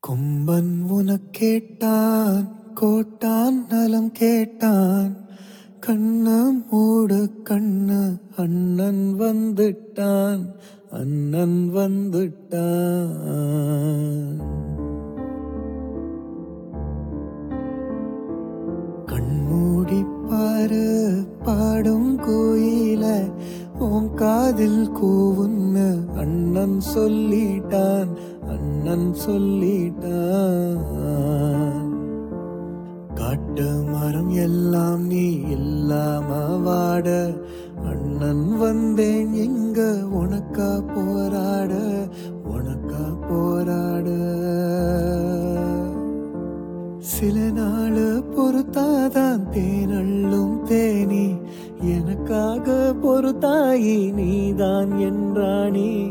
கொம்பன் உனக் கேட்டான் கோட்டான் நலம் கேட்டான் கண்ண மூடு கண்ணு அண்ணன் வந்துட்டான் அண்ணன் வந்துட்டான் கண்மூடி பாரு பாடும் கோயில உன் காதில் கூவுன்னு அண்ணன் சொல்லிட்டான் அண்ணன் சொல்லிட்டான் காட்டு மரம் எல்லாம் நீ இல்லாம வாட அண்ணன் வந்தேன் எங்க உனக்கா போராட உனக்கா போராட சில நாள் பொறுத்தாதான் தேனள்ளும் தேனி எனக்காக பொறுத்தாயி நீதான் என்றாணி